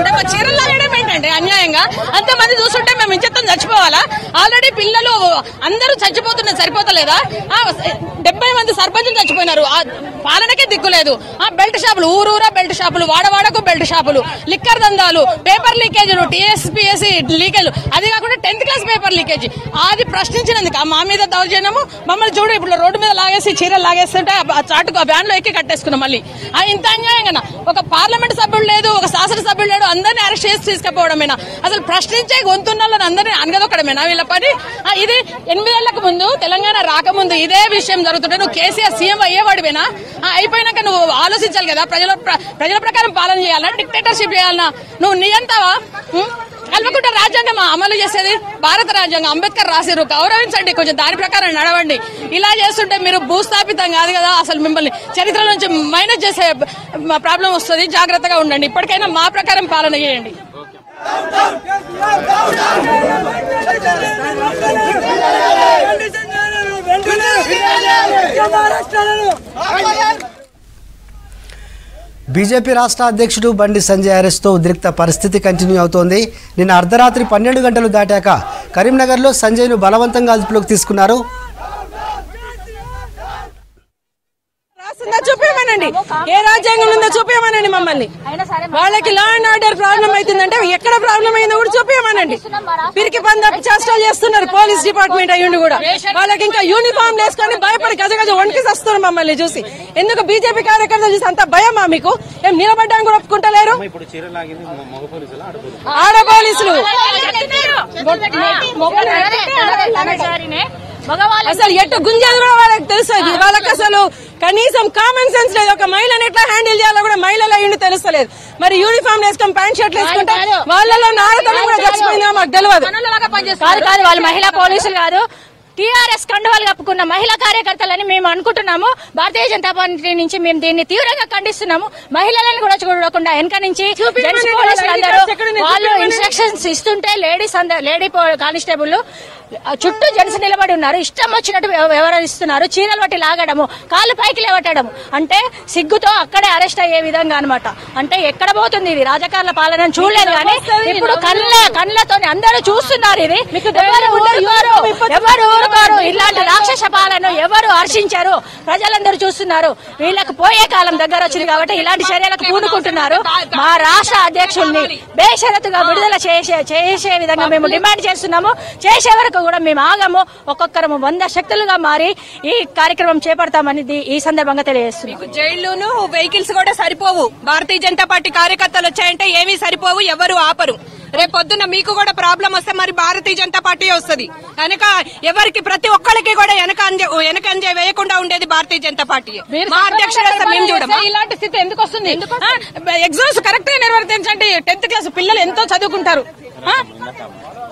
చేస్తుంటే మా చీరలు లాగడం ఏంటండి అన్యాయంగా అంతమంది చూస్తుంటే మేము ఇంచెత్తం చచ్చిపోవాలా ఆల్రెడీ పిల్లలు అందరూ చచ్చిపోతున్నారు సరిపోతలేదా ఆ, డెబ్బై మంది సర్పంచులు చచ్చిపోయినారు ఆ పాలనకే దిక్కులేదు ఆ బెల్ట్ షాపులు ఊరూరా బెల్ట్ షాపులు వాడవాడకు బెల్ట్ షాపులు లిక్కర్ దందాలు పేపర్ లీకేజీలు టీఎస్పీఎస్సీ లీకేజ్ అది కాకుండా టెన్త్ క్లాస్ పేపర్ లీకేజ్ అది ప్రశ్నించినందుకు ఆ మా మీద దౌర్జన్యము మమ్మల్ని చూడు ఇప్పుడు రోడ్డు మీద లాగేసి చీరలు లాగేస్తుంటే ఆ చాటుకు ఆ వ్యాన్ లో ఎక్కి కట్టేసుకున్నాం మళ్ళీ ఆ ఇంత అన్యాయంగా ఒక పార్లమెంట్ సభ్యుడు లేదు ఒక శాసనసభ్యుడు లేడు అందరినీ అరెస్ట్ చేసి తీసుకుపోవడమేనా అసలు ప్రశ్నించే గొంతున్న వాళ్ళని అందరినీ అనగదొక్కడమేనా వీళ్ళ పని ఆ, ఇది ఎనిమిదేళ్లకు ముందు తెలంగాణ రాకముందు ఇదే విషయం జరుగుతుంటే నువ్వు కేసీఆర్ సీఎం అయ్యేవాడివేనా ఆ, అయిపోయినాక నువ్వు ఆలోచించాలి కదా ప్రజల ప్ర- ప్రజల ప్రకారం పాలన చేయాలన్నా డిక్టేటర్షిప్ చేయాలన్నా నువ్వు నియంతావా ఉం? కల్వకుంట రాజ్యాంగం అమలు చేసేది భారత రాజ్యాంగం అంబేద్కర్ రాసిరు గౌరవించండి కొంచెం దాని ప్రకారం నడవండి ఇలా చేస్తుంటే మీరు భూస్థాపితం కాదు కదా అసలు మిమ్మల్ని చరిత్ర నుంచి మైనస్ చేసే ప్రాబ్లం వస్తుంది జాగ్రత్తగా ఉండండి ఇప్పటికైనా మా ప్రకారం పాలన చేయండి బీజేపీ రాష్ట్ర అధ్యక్షుడు బండి సంజయ్ అరెస్ట్తో ఉద్రిక్త పరిస్థితి కంటిన్యూ అవుతోంది నిన్న అర్ధరాత్రి పన్నెండు గంటలు దాటాక కరీంనగర్లో సంజయ్ను బలవంతంగా అదుపులోకి తీసుకున్నారు రాసిందా చూపించమనండి ఏ రాజ్యాంగం ఉందో చూపించమనండి మమ్మల్ని వాళ్ళకి లా అండ్ ఆర్డర్ ప్రాబ్లం అవుతుందంటే ఎక్కడ ప్రాబ్లం అయిందో కూడా చూపించమనండి పిరికి పంద చేష్టాలు చేస్తున్నారు పోలీస్ డిపార్ట్మెంట్ అయ్యుండి కూడా వాళ్ళకి ఇంకా యూనిఫామ్ వేసుకొని భయపడి గజ గజ వణికి వస్తున్నారు మమ్మల్ని చూసి ఎందుకు బీజేపీ కార్యకర్తలు చూసి అంత భయమా మీకు ఏం నిలబడ్డానికి కూడా ఒప్పుకుంటలేరు ఆడ పోలీసులు అసలు ఎట్టు గుంజేది కూడా వాళ్ళకి తెలుసు ఇది. వాళ్ళకి అసలు కనీసం కామన్ సెన్స్ లేదు ఒక మహిళను ఎట్లా హ్యాండిల్ చేయాలో కూడా మహిళలు అయ్యిండి తెలుస్తలేదు మరి యూనిఫామ్ వేసుకొని ప్యాంట్ షర్ట్లు వేసుకుంటే వాళ్ళలో నారతనం కూడా చచ్చిపోయిందో మాకు తెలియదు కాదు కాదు వాళ్ళు మహిళా పోలీసులు కాదు టీఆర్ఎస్ కండువాలు కప్పుకున్న మహిళా కార్యకర్తలని మేము అనుకుంటున్నాము భారతీయ జనతా పార్టీ నుంచి మేము దీన్ని తీవ్రంగా ఖండిస్తున్నాము మహిళలను కూడా చూడకుండా వెనక నుంచి జెంట్స్ పోలీసులు అందరూ వాళ్ళు ఇన్స్ట్రక్షన్స్ ఇస్తుంటే లేడీస్ అందరు లేడీ కానిస్టేబుల్ చుట్టూ జెంట్స్ నిలబడి ఉన్నారు ఇష్టం వచ్చినట్టు వ్యవ- వ్యవహరిస్తున్నారు చీరలు బట్టి లాగడము కాళ్ళు పైకి లేవట్టడము అంటే సిగ్గుతో అక్కడే అరెస్ట్ అయ్యే విధంగా అన్నమాట అంటే ఎక్కడ పోతుంది ఇది రాజకారుల పాలన చూడలేదు కానీ ఇప్పుడు కళ్ళ కళ్ళతో అందరూ చూస్తున్నారు ఇది ఎవరు ఊరుకోరు ఎవరు ఊరుకోరు ఇలాంటి రాక్షస పాలన ఎవరు హర్షించారు ప్రజలందరూ చూస్తున్నారు వీళ్ళకి పోయే కాలం దగ్గర వచ్చింది కాబట్టి ఇలాంటి చర్యలకు పూనుకుంటున్నారు మా రాష్ట్ర అధ్యక్షుల్ని బేషరతుగా విడుదల చేసే చేసే విధంగా మేము డిమాండ్ చేస్తున్నాము చేసే వరకు కూడా మేము ఆగము ఒక్కొక్కరము వంద శక్తులుగా మారి ఈ కార్యక్రమం చేపడతామని ది- ఈ సందర్భంగా తెలియజేస్తున్నాం జైళ్లును వెహికల్స్ కూడా సరిపోవు భారతీయ జనతా పార్టీ కార్యకర్తలు వచ్చాయంటే ఏమీ సరిపోవు ఎవరు ఆపరు రేపు పొద్దున్న మీకు కూడా ప్రాబ్లం వస్తే మరి భారతీయ జనతా పార్టీ వస్తుంది కనుక ఎవరికి ప్రతి ఒక్కరికి కూడా వెనక అంజ వెనక అంజ వేయకుండా ఉండేది భారతీయ జనతా పార్టీ మా అధ్యక్షుడు వస్తే మేము చూడమా ఇలాంటి స్థితి ఎందుకు వస్తుంది ఎగ్జామ్స్ కరెక్ట్ గా నిర్వర్తించండి టెన్త్ క్లాస్ పిల్లలు ఎంతో చదువుకుంటారు ఆ?